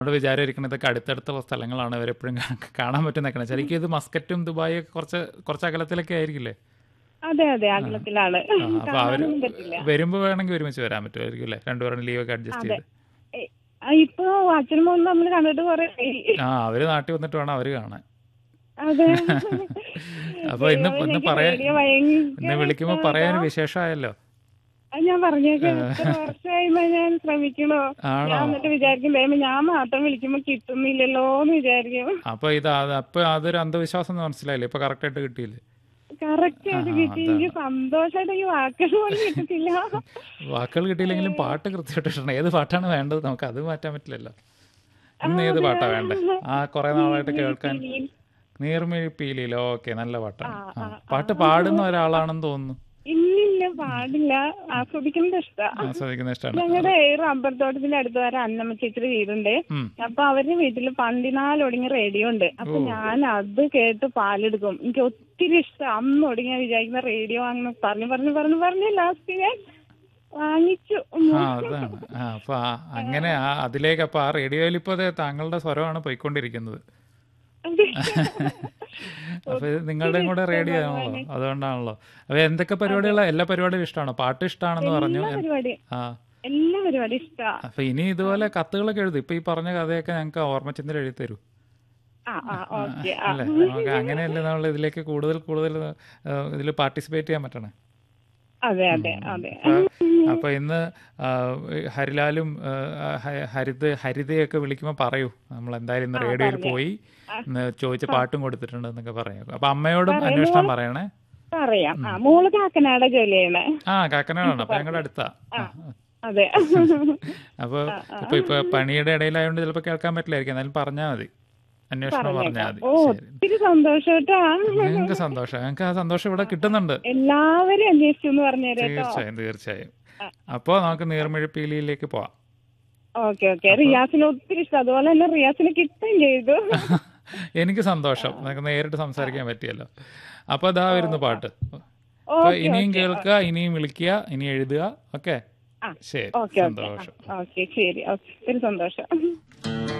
നമ്മുടെ വിചാരം ഇരിക്കുന്നത് ഇതൊക്കെ അടുത്തടുത്തുള്ള സ്ഥലങ്ങളാണ് ഇവരെപ്പോഴും കാണാൻ പറ്റുന്നൊക്കെ ശരിക്കും ഇത് മസ്കറ്റും ദുബായും ഒക്കെ കുറച്ച് കുറച്ച് അകലത്തിലൊക്കെ ആയിരിക്കില്ലേ അതെ അതെ അകലത്തിലാണ് ആ, അപ്പൊ അവര് കാണാനൊന്നും പറ്റില്ല വരുമ്പോ വേണമെങ്കിൽ ഒരുമിച്ച് വരാൻ പറ്റുമായിരിക്കും അല്ലേ രണ്ടുപേരും ലീവ് ഒക്കെ അഡ്ജസ്റ്റ് അതെ. ചെയ്ത് ഏ, ആ, ഇപ്പൊ അച്ഛനും മോനും നമ്മൾ കണ്ടിട്ട് കുറെ ആ അവര് നാട്ടിൽ വന്നിട്ട് വേണം അവര് കാണാൻ അതെ അപ്പൊ ഇന്ന് ദൈവമേ, ഇന്ന് എനിക്ക് പറയാൻ റേഡിയോ ഭയങ്കര ഇന്ന് വിളിക്കുമ്പോ പറയാൻ വിശേഷമായല്ലോ അത് ഞാൻ പറഞ്ഞേക്കാം എത്ര വർഷമായിന്നാ ഞാൻ ശ്രമിക്കണോ ആണോ ഞാൻ എന്നിട്ട് വിചാരിക്കും ദൈവമേ ഞാൻ മാത്രം വിളിക്കുമ്പോ കിട്ടുന്നില്ലല്ലോ എന്ന് വിചാരിക്കും അപ്പൊ ഇത് അത് അപ്പൊ അതൊരു അന്ധവിശ്വാസം എന്ന് മനസ്സിലായില്ലേ ഇപ്പൊ കറക്റ്റ് ആയിട്ട് കിട്ടിയില്ലേ കറക്റ്റ് ആയിട്ട് ആ, കിട്ടി എനിക്ക് സന്തോഷമായിട്ട് എനിക്ക് വാക്കുകൾ പോലും കിട്ടത്തില്ല വാക്കുകൾ കിട്ടിയില്ലെങ്കിലും പാട്ട് കൃത്യമായിട്ട് ഇഷ്ടമാണ് ഏത് പാട്ടാണ് വേണ്ടത് നമുക്ക് അത് മാറ്റാൻ പറ്റില്ലല്ലോ ഇന്ന് ഏത് പാട്ടാ വേണ്ടേ ആ കുറെ നാളായിട്ട് കേൾക്കാൻ നീർമിഴിപ്പീലിയിലോ ഓക്കെ നല്ല പാട്ടാണ് ആ, പാട്ട് പാടുന്ന ഒരാളാണെന്ന് തോന്നുന്നു ഇല്ലില്ല പാടില്ല ആസ്വദിക്കുന്നത് ഇഷ്ടാ ആസ്വദിക്കുന്ന ഇഷ്ടമാണ് ഞങ്ങളുടെ റബ്ബർ തോട്ടത്തിന്റെ അടുത്ത് വരെ അന്നമ്മ ചേച്ചിയുടെ വീടുണ്ട് ഉം. അപ്പൊ അവരുടെ വീട്ടിൽ പണ്ടിനാലൊടിങ്ങ റേഡിയോ ഉണ്ട് അപ്പൊ ഞാൻ അത് കേട്ട് പാലെടുക്കും എനിക്ക് ഒത്തിരി ഇഷ്ടം അന്ന് ഒടിങ്ങ വിചാരിക്കുന്ന റേഡിയോ വാങ്ങണം പറഞ്ഞു പറഞ്ഞു പറഞ്ഞു പറഞ്ഞു ലാസ്റ്റ് ഞാൻ വാങ്ങിച്ചു ആ അതാണ് ആ അപ്പൊ ആ- അങ്ങനെ ആ അതിലേക്ക് അപ്പൊ ആ റേഡിയോയിൽ ഇപ്പൊ അതെ താങ്കളുടെ സ്വരമാണ് പോയിക്കൊണ്ടിരിക്കുന്നത് അപ്പൊ ഇത് നിങ്ങളുടെയും കൂടെ റേഡിയോ ആണല്ലോ അതുകൊണ്ടാണല്ലോ അപ്പൊ എന്തൊക്കെ പരിപാടികളാ എല്ലാ പരിപാടികളും ഇഷ്ടമാണോ പാട്ട് ഇഷ്ടമാണെന്ന് പറഞ്ഞു എല്ലാ പരിപാടി ആ എല്ലാ പരിപാടി ഇഷ്ടാ അപ്പൊ ഇനി ഇതുപോലെ കത്തുകളൊക്കെ എഴുതും ഇപ്പൊ ഈ പറഞ്ഞ കഥയൊക്കെ ഞങ്ങൾക്ക് ഓർമ്മചന്ദ്രൻ എഴുതി തരൂ ആ ആ ഓക്കെ ആ അല്ലേ നമുക്ക് അങ്ങനെയല്ലേ നമ്മൾ ഇതിലേക്ക് കൂടുതൽ കൂടുതൽ ഇതിൽ പാർട്ടിസിപ്പേറ്റ് ചെയ്യാൻ പറ്റണേ അതെ അതെ അതെ അപ്പൊ ഇന്ന് ആ, ഹരിലാലും ആ, ഹ- ഹരിത ഹരിതയൊക്കെ വിളിക്കുമ്പോ പറയൂ നമ്മൾ എന്തായാലും ഇന്ന് റേഡിയോയിൽ പോയി ഇന്ന് ചോദിച്ച പാട്ടും കൊടുത്തിട്ടുണ്ട് എന്നൊക്കെ പറയും അപ്പൊ അമ്മയോടും അന്വേഷണം പറയണേ പറയാം ആ മോള് കാക്കനാട ജോലി ചെയ്യണേ ആ കാക്കനാടാണ് അപ്പൊ ഞങ്ങളുടെ അടുത്താ ആ. അതെ അപ്പൊ ഇപ്പൊ ഇപ്പൊ പണിയുടെ ഇടയിലായതുകൊണ്ട് ചിലപ്പോ കേൾക്കാൻ പറ്റില്ലായിരിക്കും എന്നാലും പറഞ്ഞാൽ മതി അന്വേഷണം പറഞ്ഞാൽ മതി ഓ ശരി ഒത്തിരി സന്തോഷട്ടാ ഞങ്ങൾക്ക് സന്തോഷം ഞങ്ങൾക്ക് ആ സന്തോഷം ഇവിടെ കിട്ടുന്നുണ്ട് എല്ലാവരും അന്വേഷിച്ചു എന്ന് പറഞ്ഞേരട്ടോ തീർച്ചയായും തീർച്ചയായും അപ്പോൾ നമുക്ക് നീർമിഴിപ്പീലിയിലേക്ക് പോവാം ഓക്കെ ഓക്കെ റിയാസിന് ഒത്തിരി ഇഷ്ടം അതുപോലെ തന്നെ റിയാസിന് കിട്ടുകയും ചെയ്തു എനിക്ക് സന്തോഷം നമുക്ക് നേരിട്ട് സംസാരിക്കാൻ പറ്റിയല്ലോ അപ്പൊ അതാ വരുന്നു പാട്ട് അപ്പൊ ഓക്കെ ഇനിയും കേൾക്കുക ഇനിയും വിളിക്കുക ഇനി എഴുതുക ഓക്കെ ആ. ശരി ഓക്കെ ഓക്കെ സന്തോഷം ഓക്കെ ശരി ഓക്കെ ഒത്തിരി സന്തോഷം